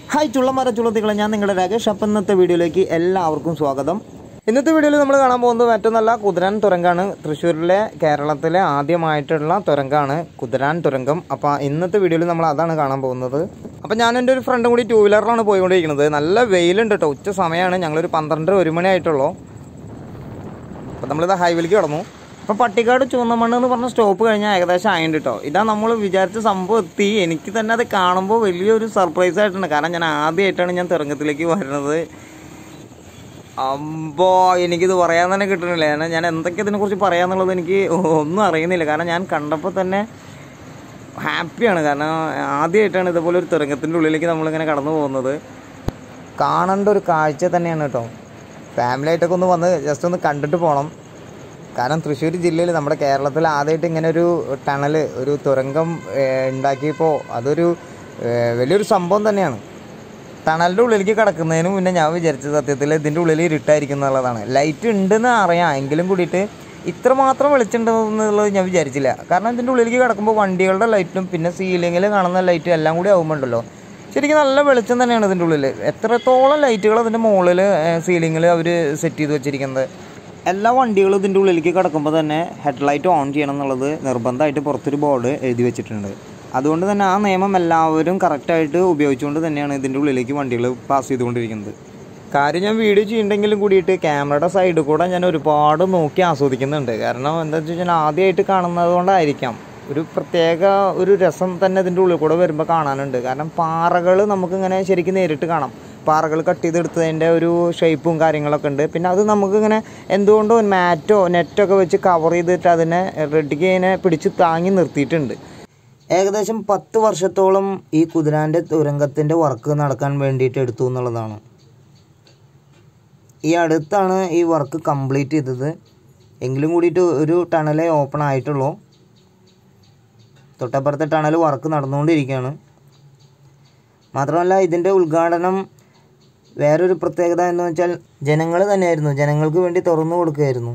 hi ചുള്ളമര ചുള്ളത്തികളെ ഞാൻ നിങ്ങളുടെ രാകേഷ് അപ്പം ഇന്നത്തെ വീഡിയോയിലേക്ക് എല്ലാവർക്കും സ്വാഗതം ഇന്നത്തെ വീഡിയോയിൽ നമ്മൾ കാണാൻ പോകുന്നത് മറ്റൊന്നല്ല നല്ല കുതിരാൻ തുരങ്കാണ് തൃശ്ശൂരിലെ കേരളത്തിലെ ആദ്യമായിട്ടുള്ള തുരങ്കാണ് കുതിരാൻ തുരങ്കം അപ്പോൾ ഇന്നത്തെ വീഡിയോയിൽ നമ്മൾ അതാണ് കാണാൻ പോകുന്നത് അപ്പോൾ ഞാൻ എൻ്റെ ഒരു ഫ്രണ്ടും കൂടി ടൂ വീലറിലാണ് പോയിക്കൊണ്ടിരിക്കുന്നത് നല്ല വെയിലുണ്ട് കേട്ടോ ഉച്ച സമയമാണ് ഞങ്ങളൊരു പന്ത്രണ്ടര ഒരു മണി ആയിട്ടുള്ളൂ അപ്പോൾ നമ്മളിത് ഹൈവേലേക്ക് കടന്നു അപ്പോൾ പട്ടിക്കാട് ചുവന്നമണ്ണ് എന്ന് പറഞ്ഞ സ്റ്റോപ്പ് കഴിഞ്ഞാൽ ഏകദേശം ആയിട്ടുണ്ട് കേട്ടോ ഇതാ നമ്മൾ വിചാരിച്ച സംഭവം എത്തി എനിക്ക് തന്നെ അത് കാണുമ്പോൾ വലിയൊരു സർപ്രൈസ് ആയിട്ടുണ്ട് കാരണം ഞാൻ ആദ്യമായിട്ടാണ് ഞാൻ തുരങ്കത്തിലേക്ക് വരുന്നത് അമ്പോ എനിക്കിത് പറയാൻ തന്നെ കിട്ടണില്ല കാരണം ഞാൻ എന്തൊക്കെ ഇതിനെക്കുറിച്ച് പറയാന്നുള്ളത് എനിക്ക് ഒന്നും അറിയുന്നില്ല കാരണം ഞാൻ കണ്ടപ്പോൾ തന്നെ ഹാപ്പിയാണ് കാരണം ആദ്യമായിട്ടാണ് ഇതുപോലെ ഒരു തുരങ്കത്തിൻ്റെ ഉള്ളിലേക്ക് നമ്മളിങ്ങനെ കടന്നു പോകുന്നത് കാണേണ്ട ഒരു കാഴ്ച തന്നെയാണ് കേട്ടോ ഫാമിലി ആയിട്ടൊക്കെ ഒന്ന് വന്ന് ജസ്റ്റ് ഒന്ന് കണ്ടിട്ട് പോകണം കാരണം തൃശ്ശൂർ ജില്ലയിൽ നമ്മുടെ കേരളത്തിൽ ആദ്യമായിട്ട് ഇങ്ങനെ ഒരു ടണൽ ഒരു തുരങ്കം ഏഹ്, ഉണ്ടാക്കിയപ്പോൾ അതൊരു ഏഹ്, വലിയൊരു സംഭവം തന്നെയാണ് ടണലിൻ്റെ ഉള്ളിലേക്ക് കിടക്കുന്നതിന് മുന്നേ ഞാൻ വിചാരിച്ചത് സത്യത്തിൽ ഇതിൻ്റെ ഉള്ളിൽ ഇരുട്ടായിരിക്കും എന്നുള്ളതാണ് ലൈറ്റ് ഉണ്ടെന്ന് അറിയാം എങ്കിലും കൂടിയിട്ട് ഇത്രമാത്രം വെളിച്ചുണ്ടെന്നുള്ളത് ഞാൻ വിചാരിച്ചില്ല കാരണം ഇതിൻ്റെ ഉള്ളിലേക്ക് കിടക്കുമ്പോൾ വണ്ടികളുടെ ലൈറ്റും പിന്നെ സീലിങ്ങിൽ കാണുന്ന ലൈറ്റും എല്ലാം കൂടി ആകുമ്പോണ്ടല്ലോ ശരിക്കും നല്ല വെളിച്ചം തന്നെയാണ് ഇതിൻ്റെ ഉള്ളിൽ എത്രത്തോളം ലൈറ്റുകൾ അതിൻ്റെ മുകളിൽ സീലിങ്ങിൽ അവർ സെറ്റ് ചെയ്ത് വെച്ചിരിക്കുന്നത് എല്ലാ വണ്ടികളും ഇതിൻ്റെ ഉള്ളിലേക്ക് കിടക്കുമ്പോൾ തന്നെ ഹെഡ്ലൈറ്റ് ഓൺ ചെയ്യണം എന്നുള്ളത് നിർബന്ധമായിട്ട് പുറത്തൊരു ബോർഡ് എഴുതി വെച്ചിട്ടുണ്ട് അതുകൊണ്ട് തന്നെ ആ നിയമം എല്ലാവരും കറക്റ്റായിട്ട് ഉപയോഗിച്ചുകൊണ്ട് തന്നെയാണ് ഇതിൻ്റെ ഉള്ളിലേക്ക് വണ്ടികൾ പാസ് ചെയ്തുകൊണ്ടിരിക്കുന്നത് കാര്യം ഞാൻ വീഡിയോ ചെയ്യുന്നുണ്ടെങ്കിലും കൂടിയിട്ട് ക്യാമറയുടെ സൈഡിൽ കൂടെ ഞാൻ ഒരുപാട് നോക്കി ആസ്വദിക്കുന്നുണ്ട് കാരണം എന്താ വെച്ച് കഴിഞ്ഞാൽ ആദ്യമായിട്ട് കാണുന്നത് കൊണ്ടായിരിക്കാം ഒരു പ്രത്യേക ഒരു രസം തന്നെ ഇതിൻ്റെ ഉള്ളിൽ കൂടെ വരുമ്പോൾ കാണാനുണ്ട് കാരണം പാറകൾ നമുക്കിങ്ങനെ ശരിക്കും നേരിട്ട് കാണാം പാറകൾ കട്ട് ചെയ്തെടുത്തതിൻ്റെ ഒരു ഷേപ്പും കാര്യങ്ങളൊക്കെ ഉണ്ട് പിന്നെ അത് നമുക്കിങ്ങനെ എന്തുകൊണ്ടോ മാറ്റോ നെറ്റോ ഒക്കെ വെച്ച് കവർ ചെയ്തിട്ട് അതിനെ റെഡിക്ക് അതിനെ പിടിച്ച് താങ്ങി നിർത്തിയിട്ടുണ്ട് ഏകദേശം പത്ത് വർഷത്തോളം ഈ കുതിരാൻ്റെ തുരങ്കത്തിൻ്റെ വർക്ക് നടക്കാൻ വേണ്ടിയിട്ട് എടുത്തു എന്നുള്ളതാണ് ഈ അടുത്താണ് ഈ വർക്ക് കംപ്ലീറ്റ് ചെയ്തത് എങ്കിലും കൂടിയിട്ട് ഒരു ടണലേ ഓപ്പൺ ആയിട്ടുള്ളൂ തൊട്ടപ്പുറത്തെ ടണൽ വർക്ക് നടന്നുകൊണ്ടിരിക്കുകയാണ് മാത്രമല്ല ഇതിൻ്റെ ഉദ്ഘാടനം വേറൊരു പ്രത്യേകത എന്ന് വെച്ചാൽ ജനങ്ങൾ തന്നെയായിരുന്നു ജനങ്ങൾക്ക് വേണ്ടി തുറന്നു കൊടുക്കുകയായിരുന്നു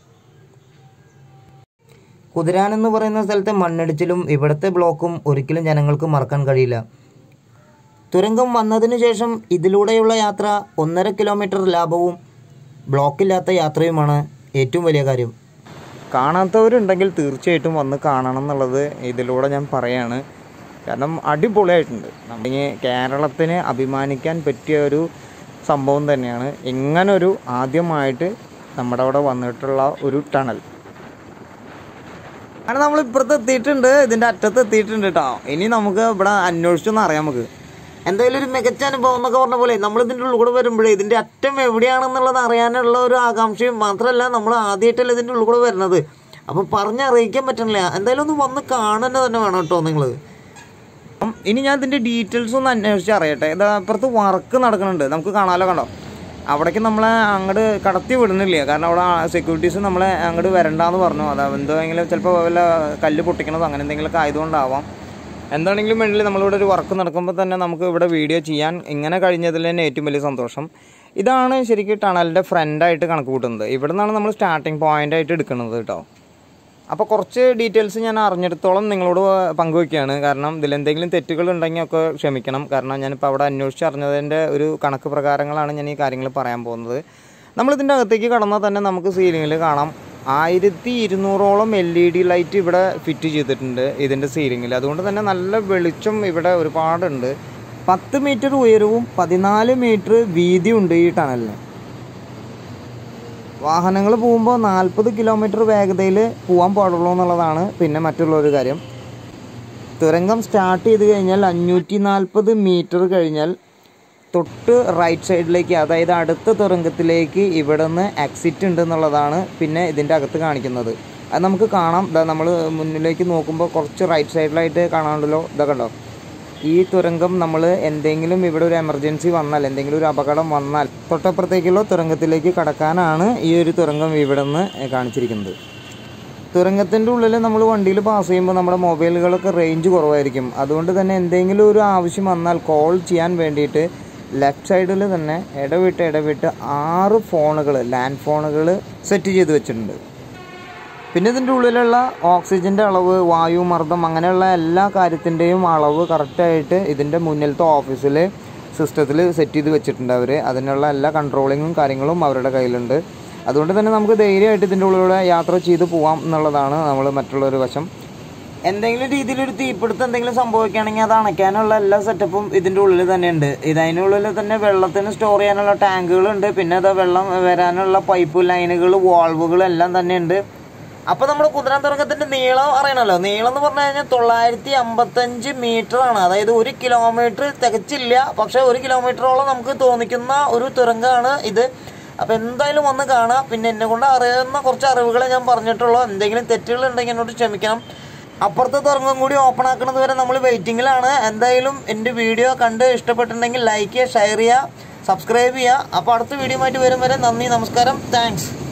കുതിരാൻ എന്ന് പറയുന്ന സ്ഥലത്തെ മണ്ണിടിച്ചിലും ഇവിടുത്തെ ബ്ലോക്കും ഒരിക്കലും ജനങ്ങൾക്ക് മറക്കാൻ കഴിയില്ല തുരങ്കം വന്നതിന് ശേഷം ഇതിലൂടെയുള്ള യാത്ര ഒന്നര കിലോമീറ്റർ ലാഭവും ബ്ലോക്കില്ലാത്ത യാത്രയുമാണ് ഏറ്റവും വലിയ കാര്യം കാണാത്തവരുണ്ടെങ്കിൽ തീർച്ചയായിട്ടും വന്ന് കാണണം എന്നുള്ളത് ഇതിലൂടെ ഞാൻ പറയാണ് കാരണം അടിപൊളിയായിട്ടുണ്ട് നമ്മുടെ കേരളത്തിന് അഭിമാനിക്കാൻ പറ്റിയ ഒരു സംഭവം തന്നെയാണ് ഇങ്ങനൊരു ആദ്യമായിട്ട് നമ്മുടെ അവിടെ വന്നിട്ടുള്ള ഒരു ടണൽ കാരണം നമ്മൾ ഇപ്പുറത്ത് എത്തിയിട്ടുണ്ട് ഇതിൻ്റെ അറ്റത്ത് എത്തിയിട്ടുണ്ട് കേട്ടോ ഇനി നമുക്ക് ഇവിടെ അന്വേഷിച്ചൊന്ന് അറിയാം നമുക്ക് എന്തായാലും ഒരു മികച്ച അനുഭവം എന്നൊക്കെ പറഞ്ഞ പോലെ നമ്മൾ ഇതിൻ്റെ ഉള്ളിൽ കൂടെ വരുമ്പോഴേ ഇതിൻ്റെ അറ്റം എവിടെയാണെന്നുള്ളത് അറിയാനുള്ള ഒരു ആകാംക്ഷയും മാത്രമല്ല നമ്മൾ ആദ്യമായിട്ടല്ല ഇതിൻ്റെ ഉള്ളിൽ കൂടെ വരുന്നത് അപ്പം പറഞ്ഞറിയിക്കാൻ പറ്റണില്ല എന്തായാലും ഒന്ന് വന്ന് കാണുന്നത് തന്നെ വേണം കേട്ടോ നിങ്ങൾ അപ്പം ഇനി ഞാൻ ഇതിൻ്റെ ഡീറ്റെയിൽസ് ഒന്ന് അന്വേഷിച്ച് അറിയട്ടെ ഇതാ അപ്പുറത്ത് വർക്ക് നടക്കുന്നുണ്ട് നമുക്ക് കാണാമല്ലോ കണ്ടോ അവിടേക്ക് നമ്മളെ അങ്ങോട്ട് കടത്തി വിടുന്നില്ല കാരണം അവിടെ സെക്യൂരിറ്റീസ് നമ്മളെ അങ്ങോട്ട് വരണ്ടാന്ന് പറഞ്ഞു അത് എന്തെങ്കിലും ചിലപ്പോൾ വല്ല കല്ല് പൊട്ടിക്കണതോ അങ്ങനെ എന്തെങ്കിലുമൊക്കെ ആയതുകൊണ്ടാവാം എന്താണെങ്കിലും വേണ്ടില്ല നമ്മളിവിടെ ഒരു വർക്ക് നടക്കുമ്പോൾ തന്നെ നമുക്ക് ഇവിടെ വീഡിയോ ചെയ്യാൻ ഇങ്ങനെ കഴിഞ്ഞതിൽ തന്നെ ഏറ്റവും വലിയ സന്തോഷം ഇതാണ് ശരിക്കും ടണലിൻ്റെ ഫ്രണ്ടായിട്ട് കണക്ക് കൂട്ടുന്നത് ഇവിടെ നിന്നാണ് നമ്മൾ സ്റ്റാർട്ടിങ് പോയിന്റ് ആയിട്ട് എടുക്കുന്നത് കേട്ടോ അപ്പോൾ കുറച്ച് ഡീറ്റെയിൽസ് ഞാൻ അറിഞ്ഞിടത്തോളം നിങ്ങളോട് പങ്കുവയ്ക്കുകയാണ് കാരണം ഇതിൽ എന്തെങ്കിലും തെറ്റുകൾ ഉണ്ടെങ്കിൽ ഒക്കെ ക്ഷമിക്കണം കാരണം ഞാനിപ്പോൾ അവിടെ അന്വേഷിച്ച് അറിഞ്ഞതിൻ്റെ ഒരു കണക്ക് പ്രകാരങ്ങളാണ് ഞാൻ ഈ കാര്യങ്ങൾ പറയാൻ പോകുന്നത് നമ്മളിതിൻ്റെ അകത്തേക്ക് കടന്നാൽ തന്നെ നമുക്ക് സീലിങ്ങിൽ കാണാം ആയിരത്തി ഇരുന്നൂറോളം എൽ ഇ ഡി ലൈറ്റ് ഇവിടെ ഫിറ്റ് ചെയ്തിട്ടുണ്ട് ഇതിൻ്റെ സീലിങ്ങിൽ അതുകൊണ്ട് തന്നെ നല്ല വെളിച്ചം ഇവിടെ ഒരുപാടുണ്ട് പത്ത് മീറ്റർ ഉയരവും പതിനാല് മീറ്റർ വീതിയുണ്ട് ഈ ടണലിന് വാഹനങ്ങൾ പോകുമ്പോൾ നാൽപ്പത് കിലോമീറ്റർ വേഗതയിൽ പോകാൻ പാടുള്ളൂ എന്നുള്ളതാണ് പിന്നെ മറ്റുള്ള ഒരു കാര്യം തുരങ്കം സ്റ്റാർട്ട് ചെയ്ത് കഴിഞ്ഞാൽ അഞ്ഞൂറ്റി നാൽപ്പത് മീറ്റർ കഴിഞ്ഞാൽ തൊട്ട് റൈറ്റ് സൈഡിലേക്ക് അതായത് അടുത്ത തുരങ്കത്തിലേക്ക് ഇവിടെ നിന്ന് എക്സിറ്റ് ഉണ്ട് എന്നുള്ളതാണ് പിന്നെ ഇതിൻ്റെ അകത്ത് കാണിക്കുന്നത് അത് നമുക്ക് കാണാം ഇതാ നമ്മൾ മുന്നിലേക്ക് നോക്കുമ്പോൾ കുറച്ച് റൈറ്റ് സൈഡിലായിട്ട് കാണാനുണ്ടല്ലോ ഇതൊക്കെ ഉണ്ടോ ഈ തുരങ്കം നമ്മൾ എന്തെങ്കിലും ഇവിടെ ഒരു എമർജൻസി വന്നാൽ എന്തെങ്കിലും ഒരു അപകടം വന്നാൽ തൊട്ടപ്പുറത്തേക്കുള്ള തുരങ്കത്തിലേക്ക് കടക്കാനാണ് ഈ ഒരു തുരങ്കം ഇവിടെ നിന്ന് കാണിച്ചിരിക്കുന്നത് തുരങ്കത്തിൻ്റെ ഉള്ളിൽ നമ്മൾ വണ്ടിയിൽ പാസ് ചെയ്യുമ്പോൾ നമ്മുടെ മൊബൈലുകളൊക്കെ റേഞ്ച് കുറവായിരിക്കും അതുകൊണ്ട് തന്നെ എന്തെങ്കിലും ഒരു ആവശ്യം വന്നാൽ കോൾ ചെയ്യാൻ വേണ്ടിയിട്ട് ലെഫ്റ്റ് സൈഡിൽ തന്നെ ഇടവിട്ട് ഇടവിട്ട് ആറ് ഫോണുകൾ ലാൻഡ് ഫോണുകൾ സെറ്റ് ചെയ്ത് വെച്ചിട്ടുണ്ട് പിന്നെ ഇതിൻ്റെ ഉള്ളിലുള്ള ഓക്സിജൻ്റെ അളവ് വായുമർദ്ദം അങ്ങനെയുള്ള എല്ലാ കാര്യത്തിൻ്റെയും അളവ് കറക്റ്റായിട്ട് ഇതിൻ്റെ മുന്നിലത്തെ ഓഫീസിൽ സിസ്റ്റത്തിൽ സെറ്റ് ചെയ്ത് വെച്ചിട്ടുണ്ട് അവർ അതിനുള്ള എല്ലാ കൺട്രോളിങ്ങും കാര്യങ്ങളും അവരുടെ കയ്യിലുണ്ട് അതുകൊണ്ട് തന്നെ നമുക്ക് ധൈര്യമായിട്ട് ഇതിൻ്റെ ഉള്ളിലൂടെ യാത്ര ചെയ്ത് പോവാം എന്നുള്ളതാണ് നമ്മൾ മറ്റുള്ളൊരു വശം എന്തെങ്കിലും രീതിയിലൊരു തീപിടുത്തം എന്തെങ്കിലും സംഭവിക്കുകയാണെങ്കിൽ അത് അണയ്ക്കാനുള്ള എല്ലാ സെറ്റപ്പും ഇതിൻ്റെ ഉള്ളിൽ തന്നെ ഉണ്ട് ഇതിനുള്ളിൽ തന്നെ വെള്ളത്തിന് സ്റ്റോർ ചെയ്യാനുള്ള ടാങ്കുകളുണ്ട് പിന്നെ അത് വെള്ളം വരാനുള്ള പൈപ്പ് ലൈനുകൾ വാൾവുകൾ എല്ലാം തന്നെ ഉണ്ട് അപ്പൊ നമ്മുടെ കുതിരാന്തരംഗത്തിന്റെ നീളം അറിയണല്ലോ നീളം എന്ന് പറഞ്ഞു കഴിഞ്ഞാൽ തൊള്ളായിരത്തി അമ്പത്തഞ്ച് മീറ്റർ ആണ് അതായത് ഒരു കിലോമീറ്റർ തികച്ചില്ല പക്ഷെ ഒരു കിലോമീറ്ററോളം നമുക്ക് തോന്നിക്കുന്ന ഒരു തുരങ്കമാണ് ഇത് അപ്പൊ എന്തായാലും വന്ന് കാണാം പിന്നെ എന്നെ കൊണ്ട് അറിയുന്ന കുറച്ച് അറിവുകളെ ഞാൻ പറഞ്ഞിട്ടുള്ളൂ എന്തെങ്കിലും തെറ്റുകൾ ഉണ്ടെങ്കിൽ എന്നോട് ക്ഷമിക്കണം അപ്പുറത്തെ തുറങ്കം കൂടി ഓപ്പൺ ആക്കുന്നത് വരെ നമ്മൾ വെയിറ്റിംഗിലാണ് എന്തായാലും എൻ്റെ വീഡിയോ കണ്ട് ഇഷ്ടപ്പെട്ടിട്ടുണ്ടെങ്കിൽ ലൈക്ക് ചെയ്യുക ഷെയർ ചെയ്യുക സബ്സ്ക്രൈബ് ചെയ്യുക അപ്പോൾ അടുത്ത വീഡിയോ ആയിട്ട് വരും വരെ നന്ദി നമസ്കാരം താങ്ക്സ്